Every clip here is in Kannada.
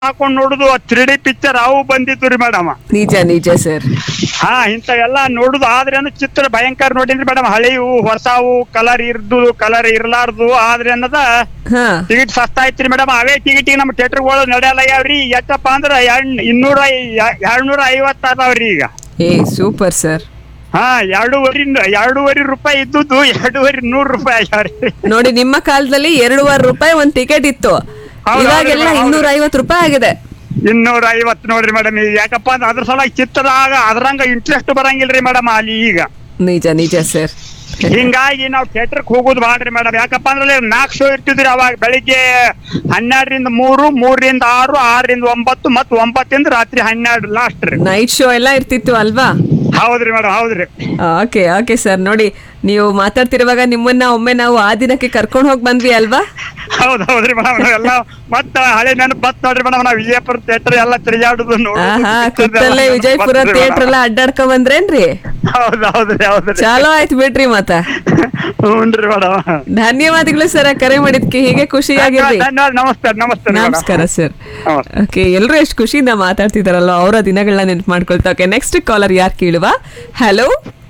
ಹಾಕೊಂಡ್ ನೋಡುದು ತ್ರೀ ಡಿ ಪಿಕ್ಚರ್ ಅವು ಬಂದಿತ್ತು ರೀ ಮೇಡಮ್ ನಿಜ ನಿಜ ಸರ್ ಹಾ ಇಂಥವೆಲ್ಲ ನೋಡುದು ಆದ್ರೆ ಚಿತ್ರ ಭಯಂಕರ ನೋಡಿದ್ರಿ ಮೇಡಮ್ ಹಳೆವು ಹೊಸವು ಕಲರ್ ಇರ್ದು ಕಲರ್ ಇರ್ಲಾರ್ದು ಆದ್ರೆ ಅನ್ನದ ಹಾ ಟಿಕೆಟ್ ಸಸ್ತಾ ಐತ್ರಿ ಮೇಡಮ್ ಅವೇ ಟಿಕೆಟ್ ನಮ್ಮ ಥಿಯೇಟರ್ಗಳು ನಡೆಯಲ್ಲ ಯಾವ್ರಿ ಎಷ್ಟಪ್ಪ ಅಂದ್ರ ಎರಡ್ ಇನ್ನೂರ ಎರಡ್ನೂರ ಐವತ್ತು ಅದಾವ್ರಿ ಈಗ ಏ ಸೂಪರ್ ಸರ್ ಹಾ ಎರಡೂವರೆ ಎರಡೂವರೆ ರೂಪಾಯಿ ಇದ್ದುದು ಎರಡೂವರೆ ನೂರು ರೂಪಾಯಿ ಆಗ್ಯಾವ್ರಿ ನೋಡಿ ನಿಮ್ಮ ಕಾಲದಲ್ಲಿ ಎರಡೂವರೆ ರೂಪಾಯಿ ಒಂದ್ ಟಿಕೆಟ್ ಇತ್ತು ಹೌದು, ಇವಾಗೆಲ್ಲ ಹೌದು, ಹೌದು. ಇನ್ನೂರ ಐವತ್ತು ರೂಪಾಯಿ ಆಗಿದೆ ಇನ್ನೂರ ಐವತ್ತು ನೋಡ್ರಿ ಮೇಡಮ್ ಯಾಕಪ್ಪ ಅಂದ್ರೆ ಅದ್ರ ಸಲುವಾಗಿ ಚಿತ್ರದಾಗ ಅದ್ರಂಗ ಇಂಟ್ರೆಸ್ಟ್ ಬರಂಗಿಲ್ರಿ ಮೇಡಮ್ ಅಲ್ಲಿ ಈಗ ನಿಜ ನಿಜ ಸರ್ ಹಿಂಗಾಗಿ ನಾವು ಥಿಯೇಟರ್ಗೆ ಹೋಗೋದು ಮಾಡ್ರಿ ಮೇಡಮ್ ಯಾಕಪ್ಪ ಅಂದ್ರೆ ನಾಲ್ಕು ಶೋ ಇರ್ತಿದ್ರಿ ಅವಾಗ ಬೆಳಿಗ್ಗೆ ಹನ್ನೆರಡರಿಂದ ಮೂರು ಮೂರರಿಂದ ಆರು ಆರರಿಂದ ಒಂಬತ್ತು ಮತ್ತು ಒಂಬತ್ತರಿಂದ ರಾತ್ರಿ ಹನ್ನೆರಡು ಲಾಸ್ಟ್ ರೀ ನೈಟ್ ಶೋ ಎಲ್ಲ ಇರ್ತಿತ್ತು ಅಲ್ವಾ ಹೌದ್ರಿ ಮೇಡಮ್ ಹೌದ್ರಿ ಓಕೆ ಓಕೆ ಸರ್ ನೋಡಿ ನೀವು ಮಾತಾಡ್ತಿರುವಾಗ ನಿಮ್ಮನ್ನ ಒಮ್ಮೆ ನಾವು ಆ ದಿನಕ್ಕೆ ಕರ್ಕೊಂಡು ಹೋಗಿ ಬಂದ್ವಿ ಅಲ್ವಾ ಹೌದ್ ಹೌದ್ರಿ ಮೇಡಮ್ ನಾವೆಲ್ಲ ಮತ್ತ ಹಳೆ ನೆನಪು ಬತ್ ನೋಡ್ರಿ ಮೇಡಮ್ ನಾವು ವಿಜಯಪುರ ಥಿಯೇಟರ್ ಎಲ್ಲ ತಿರುಗಾಡುದು ನೋಡುದು, ಆಹಾ picture ಎಲ್ಲ ಕುತ್ತಲ್ಲೇ ನೆನಪು ವಿಜಯಪುರ ಬತ್ರಿ ಥಿಯೇಟರ್ ಎಲ್ಲ madam. ಅಡ್ಡಾಡ್ಕೊಂಡ್ ಬಂದ್ರೇನ್ರಿ ಹೌದ್ ಹೌದ್ರಿ ಹೌದ್ರಿ ಚಾಲೋ ಆಯ್ತು ಬಿಡ್ರಿ ಮತ್ತ ಹ್ಞೂನ್ರಿ ಮೇಡಮ್ ಧನ್ಯವಾದಗಳು ಸರ್ ಕರೆ ಮಾಡಿದ್ಕೆ ಹೀಗೆ ಖುಷಿಯಾಗಿರ್ರಿ ಧನ್ಯವಾದ ನಮಸ್ತೆ ನಮಸ್ತೆ madam. ನಮಸ್ಕಾರ ಸರ್ ನಮಸ್ತೆ. ಓಕೆ ಎಲ್ಲರೂ ಎಷ್ಟು ಖುಷಿಯಿಂದ ಮಾತಾಡ್ತಿದಾರಲ್ಲ ಅವರ ದಿನಗಳನ್ನ ನೆನ್ಪು ಮಾಡ್ಕೊಳ್ತಾ ಓಕೆ ನೆಕ್ಸ್ಟ್ ಕಾಲರ್ ಯಾರು ಕೇಳುವ ಹಲೋ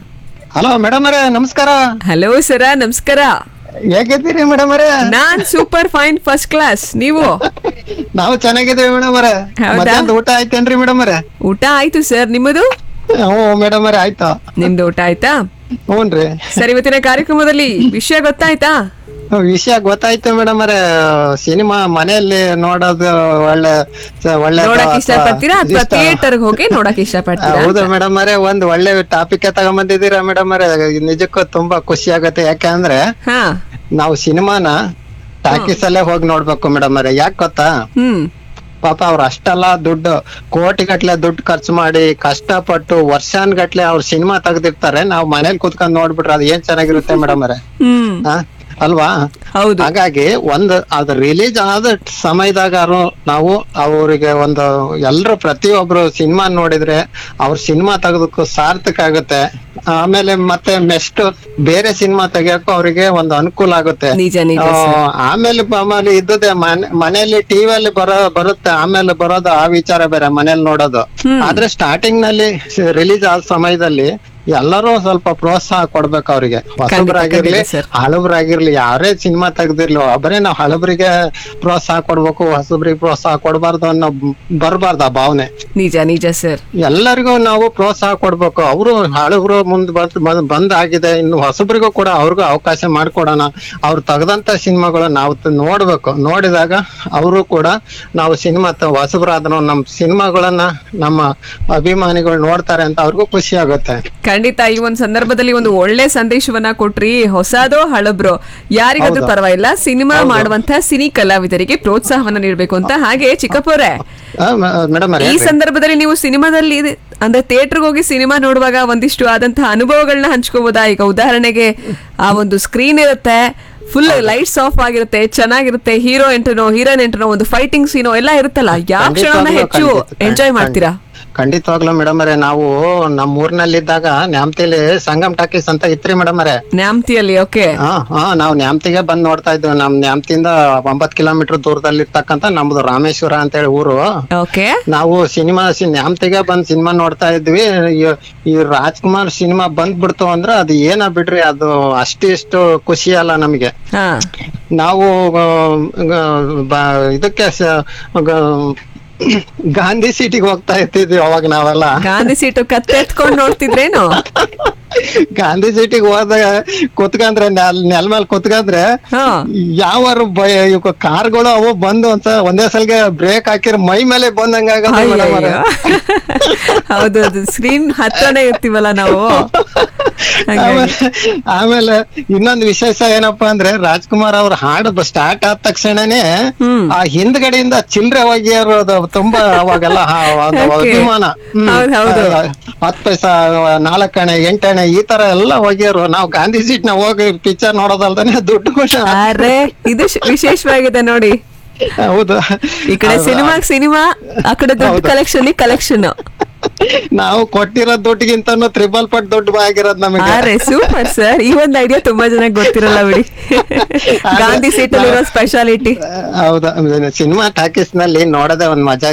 ಹಲೋ ಮೇಡಮ್ ಅವರೇ ನಮಸ್ಕಾರ ಹಲೋ ಸರ ನಮಸ್ಕಾರ ಹೇಗಿದ್ದೀರಿ ಮೇಡಮ್ ಅವರೇ ನಾನ್ ಸೂಪರ್ ಫೈನ್ ಫಸ್ಟ್ ಕ್ಲಾಸ್ ನೀವು ನಾವು ಚೆನ್ನಾಗಿದ್ದೀವಿ ಮೇಡಮ್ ಅವರೇ ಹೌದಾ? ಮಧ್ಯಾಹ್ನದ ಊಟ ಆಯ್ತೇನ್ರಿ ಮೇಡಮ್ ಅವರೇ ಊಟ ಆಯ್ತು ಸರ್ ನಿಮ್ಮದು ಹ್ಞೂ ಮೇಡಮ್ ಅವರೇ ಆಯ್ತು ನಿಮ್ದು ಊಟ ಆಯ್ತಾ ಹ್ಞೂನ್ರಿ ಸರ್ ಇವತ್ತಿನ ಕಾರ್ಯಕ್ರಮದಲ್ಲಿ ವಿಷಯ ಗೊತ್ತಾಯ್ತಾ ವಿಷಯ ಗೊತ್ತಾಯ್ತು ಮೇಡಮ್ ಅವರೇ ಸಿನಿಮಾ ಮನೆಯಲ್ಲಿ ನೋಡೋದು ಒಳ್ಳೆ ಸ- ಒಳ್ಳೆ ನೋಡಕ್ ಇಷ್ಟಪಡ್ತೀರಾ ಅಥವಾ ಇಷ್ಟ. ಥಿಯೇಟರ್ ಹೋಗಿ ನೋಡಕ್ ಇಷ್ಟಪಡ್ತೀರಾ ಹೌದು ಮೇಡಮ್ ಅವರೇ ಒಂದ್ ಒಳ್ಳೆ ಟಾಪಿಕ್ ತಗೊಂಬಂದಿದ್ದೀರಾ ಮೇಡಮ್ ಅವರೇ ನಿಜಕ್ಕೂ ತುಂಬಾ ಖುಷಿ ಆಗತ್ತೆ ಯಾಕಂದ್ರೆ ಹಾ ನಾವು ಸಿನಿಮಾನ ಟಾಕೀಸ್ ಅಲ್ಲೇ ಹೋಗಿ ನೋಡ್ಬೇಕು ಮೇಡಮ್ ಅವರೇ ಯಾಕೆ ಗೊತ್ತಾ ಹ್ಮ್ ಪಾಪ ಅವ್ರು ಅಷ್ಟೆಲ್ಲ ದುಡ್ಡು ಕೋಟಿ ಗಟ್ಲೆ ದುಡ್ಡು ಖರ್ಚು ಮಾಡಿ ಕಷ್ಟಪಟ್ಟು ವರ್ಷಾನ್ಗಟ್ಲೆ ಅವ್ರು ಸಿನಿಮಾ ತೆಗ್ದಿರ್ತಾರೆ ನಾವು ಮನೇಲಿ ಕುತ್ಕೊಂಡ್ ನೋಡ್ಬಿಟ್ರೆ ಅದು ಏನ್ ಚೆನ್ನಾಗಿರುತ್ತೆ ಮೇಡಮ್ ಅವರೇ ಹ್ಮ್ ಆ? ಅಲ್ವಾ ಹೌದು ಹಾಗಾಗಿ ಒಂದು ಅದು ರಿಲೀಸ್ ಆದ ಸಮಯದಾಗಾರು ನಾವು ಅವರಿಗೆ ಒಂದು ಎಲ್ರು ಪ್ರತಿಯೊಬ್ರು ಸಿನಿಮಾ ನೋಡಿದ್ರೆ ಅವ್ರ ಸಿನಿಮಾ ತೆಗೆದಕ್ಕೂ ಸಾರ್ಥಕ ಆಗುತ್ತೆ ಆಮೇಲೆ ಮತ್ತೆ ನೆಕ್ಸ್ಟ್ ಬೇರೆ ಸಿನಿಮಾ ತೆಗಿಯಕ್ಕೂ ಅವರಿಗೆ ಒಂದು ಅನುಕೂಲ ಆಗುತ್ತೆ ನಿಜ ನಿಜ ಆ, ಸರ್ ಆಮೇಲೆ ಮಾಮೂಲಿ ಇದ್ದದೆ ಮನೆ ಮನೆಯಲ್ಲಿ ಟಿವಿಯಲ್ಲಿ ಬರೋ ಬರುತ್ತೆ ಆಮೇಲೆ ಬರೋದು ಆ ವಿಚಾರ ಬೇರೆ ಮನೇಲಿ ನೋಡೋದು ಆದ್ರೆ ಸ್ಟಾರ್ಟಿಂಗ್ ನಲ್ಲಿ ರಿಲೀಸ್ ಆದ ಸಮಯದಲ್ಲಿ ಎಲ್ಲರೂ ಸ್ವಲ್ಪ ಪ್ರೋತ್ಸಾಹ ಕೊಡ್ಬೇಕು ಅವ್ರಿಗೆ ಹೊಸಬ್ರಾಗಿರ್ಲಿ ಖಂಡಿತ sir. ಹಳಬ್ರಾಗಿರ್ಲಿ ಯಾರೇ ಸಿನಿಮಾ ತೆಗ್ದಿರ್ಲಿ ಒಬ್ಬರೇ ನಾವು ಹಳಬ್ರಿಗೆ ಪ್ರೋತ್ಸಾಹ ಕೊಡ್ಬೇಕು ಹೊಸಬ್ರಿಗೆ ಪ್ರೋತ್ಸಾಹ ಕೊಡಬಾರ್ದು ಅನ್ನೋ ಬರಬಾರ್ದು ಆ ಭಾವನೆ ನಿಜ ನಿಜ ಸರ್ ಎಲ್ಲರಿಗೂ ನಾವು ಪ್ರೋತ್ಸಾಹ ಕೊಡ್ಬೇಕು ಅವರು ಹಳಬ್ರು ಮುಂದ್ ಬಂದ್ ಬಂದ್- ಬಂದ್ ಆಗಿದೆ ಇನ್ನು ಹೊಸಬ್ರಿಗೂ ಕೂಡ ಅವ್ರಿಗೂ ಅವಕಾಶ ಮಾಡ್ಕೊಡೋಣ ಅವ್ರು ತೆಗ್ದಂತ ಸಿನಿಮಾಗಳು ನಾವು ತ- ನೋಡ್ಬೇಕು ನೋಡಿದಾಗ ಅವರು ಕೂಡ ನಾವು ಸಿನಿಮಾ ಹೊಸಬ್ರಾದ್ರು ನಮ್ಮ ಸಿನಿಮಾಗಳನ್ನ ನಮ್ಮ ಅಭಿಮಾನಿಗಳು ನೋಡ್ತಾರೆ ಅಂತ ಅವ್ರಿಗೂ ಖುಷಿ ಆಗುತ್ತೆ ಖಂಡಿತ ಈ ಒಂದು ಸಂದರ್ಭದಲ್ಲಿ ಒಂದು ಒಳ್ಳೆ ಸಂದೇಶವನ್ನ ಕೊಟ್ರಿ ಹೊಸದೋ ಹಳಬ್ರೋ ಯಾರಿಗಾದ್ರೂ ಹೌದು. ಪರವಾಗಿಲ್ಲ ಸಿನಿಮಾ ಮಾಡುವಂತ ಸಿನಿ ಕಲಾವಿದರಿಗೆ ಪ್ರೋತ್ಸಾಹವನ್ನ ನೀಡಬೇಕು ಅಂತ ಹಾಗೆ ಚಿಕ್ಕಪ್ಪವ್ರೆ ಮೇಡಮ್ ಈ ಸಂದರ್ಭದಲ್ಲಿ ನೀವು ಸಿನಿಮಾದಲ್ಲಿ ಇದೆ- ಅಂದ್ರೆ ಥಿಯೇಟರ್ಗೆ ಹೋಗಿ ಸಿನಿಮಾ ನೋಡುವಾಗ ಒಂದಿಷ್ಟು ಆದಂತಹ ಅನುಭವಗಳನ್ನ ಹಂಚ್ಕೋಬೋದಾ ಈಗ ಉದಾಹರಣೆಗೆ ಆ ಒಂದು ಸ್ಕ್ರೀನ್ ಇರುತ್ತೆ ಫುಲ್ ಲೈಟ್ಸ್ ಆಫ್ ಆಗಿರುತ್ತೆ ಚೆನ್ನಾಗಿರುತ್ತೆ ಹೀರೋ ಎಂಟ್ರನೋ ಹೀರೋಯಿನ್ ಎಂಟ್ರನೋ ಒಂದು ಫೈಟಿಂಗ್ ಸೀನೋ ಎಲ್ಲ ಇರುತ್ತಲ್ಲ ಯಾವ ಕ್ಷಣನ ಖಂಡಿತವಾಗ್ಲೂ ಹೆಚ್ಚು ಖಂಡಿತ- ಎಂಜಾಯ್ ಮಾಡ್ತೀರಾ ಖಂಡಿತವಾಗ್ಲೂ ಮೇಡಮ್ ಅವರೇ ನಾವು ನಮ್ಮ ಊರ್ನಲ್ಲಿದ್ದಾಗ ನ್ಯಾಮ್ತಿಲಿ ಸಂಗಮ್ ಟಾಕೀಸ್ ಅಂತ ಇತ್ರಿ ಮೇಡಮ್ ಅವರೇ ನ್ಯಾಮ್ತಿಯಲ್ಲಿ ಓಕೆ ಹಾ ಹಾ ನಾವು ನ್ಯಾಮ್ತಿಗೆ ಬಂದ್ ನೋಡ್ತಾ ಇದ್ವಿ ನಮ್ ನ್ಯಾಮ್ತಿಯಿಂದ ಒಂಬತ್ ಕಿಲೋಮೀಟರ್ ದೂರದಲ್ಲಿ ಇರ್ತಕ್ಕಂತ ನಮ್ದು ರಾಮೇಶ್ವರ ಅಂತ ಹೇಳಿ ಊರು ಓಕೆ ನಾವು ಸಿನಿಮಾ ನ್ಯಾಮ್ತಿಗೆ ಬಂದ್ ಸಿನಿಮಾ ನೋಡ್ತಾ ಇದ್ವಿ ಈ- ಈ ರಾಜ್ಕುಮಾರ್ ಸಿನಿಮಾ ಬಂದ್ಬಿಡ್ತು ಅಂದ್ರೆ ಅದು ಏನ ಬಿಡ್ರಿ ಅದು ಅಷ್ಟಿಷ್ಟು ಖುಷಿ ಅಲ್ಲ ನಮಗೆ ಹಾ ನಾವು ಆ, ಗ- ಬ- ಇದಕ್ಕೆ ಸ- ಗ- ಗಾಂಧಿ ಸಿಟಿಗೆ ಹೋಗ್ತಾ ಇರ್ತಿದ್ವಿ ಅವಾಗ ನಾವೆಲ್ಲ ಗಾಂಧಿ ಸೀಟು ಕತ್ತೆತ್ಕೊಂಡು ನೋಡ್ತಿದ್ರೇನು ಗಾಂಧಿ ಸಿಟಿಗೆ ಹೋದಾಗ ಕುತ್ಕಂದ್ರೆ ನೆಲ್ ನೆಲ ಮೇಲೆ ಕುತ್ಕಂದ್ರೆ ಹಾ ಯಾವ ಕಾರ್ಗಳು ಅವು ಬಂದು ಅಂತ ಒಂದೇ ಸಲಗೆ ಬ್ರೇಕ್ ಹಾಕಿರ ಮೈ ಮೇಲೆ ಬಂದಂಗ ಅಯ್ಯಯ್ಯೋ. ಹೌದು ಅದು ಸ್ಕ್ರೀನ್ ಹತ್ರನೇ ಇರ್ತೀವಲ್ಲ ನಾವು ಹಾಗಾಗಿ. ಆಮೇಲೆ ಆಮೇಲೆ ಇನ್ನೊಂದು ವಿಶೇಷ ಏನಪ್ಪಾ ಅಂದ್ರೆ ರಾಜ್ಕುಮಾರ್ ಅವ್ರ ಹಾಡು ಸ್ಟಾರ್ಟ್ ಆದ ತಕ್ಷಣನೇ ಹ್ಮ್. ಆ ಹಿಂದ್ಗಡೆಯಿಂದ ಚಿಲ್ರೆ ಒಗೆಯೋದು ತುಂಬಾ ಅವಾಗೆಲ್ಲ ಆ ಒಂದು Okay. ಅಭಿಮಾನ ಹ್ಮ್. ಹೌದ್ ಹೌದು. ಆ, ಹತ್ತು ಪೈಸಾ ನಾಲ್ಕಣೆ ಎಂಟಣೆ ಈ ತರ ಎಲ್ಲ ಒಗೆಯೋರು ನಾವು ಗಾಂಧಿ ಸೀಟ್ ನ ಹೋಗಿ ಪಿಕ್ಚರ್ ನೋಡೋದಲ್ದಾನೆ ದುಡ್ಡು ಕೂಡ ಅರೆ ಇದು ಶ್- ವಿಶೇಷವಾಗಿದೆ ನೋಡಿ ಹೌದು ಈ ಕಡೆ ಸಿನಿಮಾ ಸಿನಿಮಾ ಆ ಕಡೆ ದುಡ್ಡು ಹೌದು. ಕಲೆಕ್ಷನ್ ಕಲೆಕ್ಷನ್ ನಾವು ಕೊಟ್ಟಿರೋ ದುಡ್ಡಿಗಿಂತನೂ ತ್ರಿಬಲ್ ಪಟ್ ದುಡ್ಡು ಆಗಿರೋದ್ ನಮಗೆ ಅರೆ ಸೂಪರ್ ಸರ್ ಈ ಒಂದು ಐಡಿಯಾ ತುಂಬಾ ಜನಕ್ಕೆ ಗೊತ್ತಿರಲ್ಲ ಬಿಡಿ ಗಾಂಧಿ ಸೀಟ್ ಅಲ್ಲಿರೋ ಸ್ಪೆಷಾಲಿಟಿ ಹೌದಾ ಸಿನಿಮಾ ಟಾಕೀಸ್ ನಲ್ಲಿ ನೋಡೋದೇ ಒಂದ್ ಮಜಾ